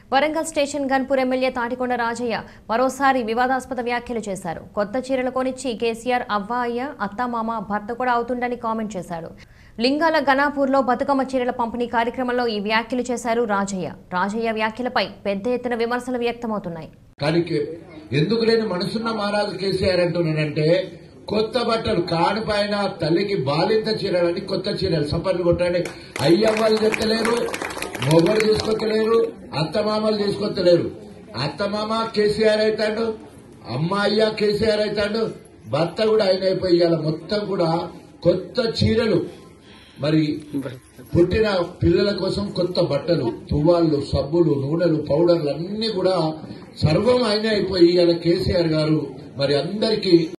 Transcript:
Warangal station Ghanpur MLA Thatikonda Rajaiah మరోసారి వివాదాస్పద వ్యాఖ్యలు చేశారు కొత్త చీరలు కొనిచ్చి కేసీఆర్ అవ్వ అయ్య అత్తామామ భర్త కూడా అవుతుండని కామెంట్ చేశాడు లింగాల గణాపూర్లో బతుకమ్మ చీరల పంపిణీ కార్యక్రమంలో ఈ వ్యాఖ్యలు చేశారు రాజయ్య రాజయ్య వ్యాఖ్యలపై పెద్ద ఎత్తున విమర్శలు వ్యక్తమవుతున్నాయి కానీ కే- ఎందుకు లేని మనసున్న మహారాజు కేసీఆర్ అంటున్నానంటే కొత్త బట్టలు కాడు పైన తల్లికి బాలింత చీరలని కొత్త చీరలు సపర్లు కొట్టండి అయ్యవ్వలు చెప్తలేరు మొగలు తీసుకొత్తలేరు అత్తమామలు తీసుకొత్తలేరు అత్తమామ కేసీఆర్ అవుతాడు అమ్మ అయ్య కేసీఆర్ అవుతాడు భర్త కూడా ఆయన అయిపోయి ఇవాళ మొత్తం కూడా కొత్త చీరలు మరి పుట్టిన పిల్లల కోసం కొత్త బట్టలు తువ్వాళ్ళు సబ్బులు నూనెలు పౌడర్లు అన్ని కూడా సర్వం అయినా అయిపోయి ఇవాళ కేసీఆర్ గారు మరి అందరికీ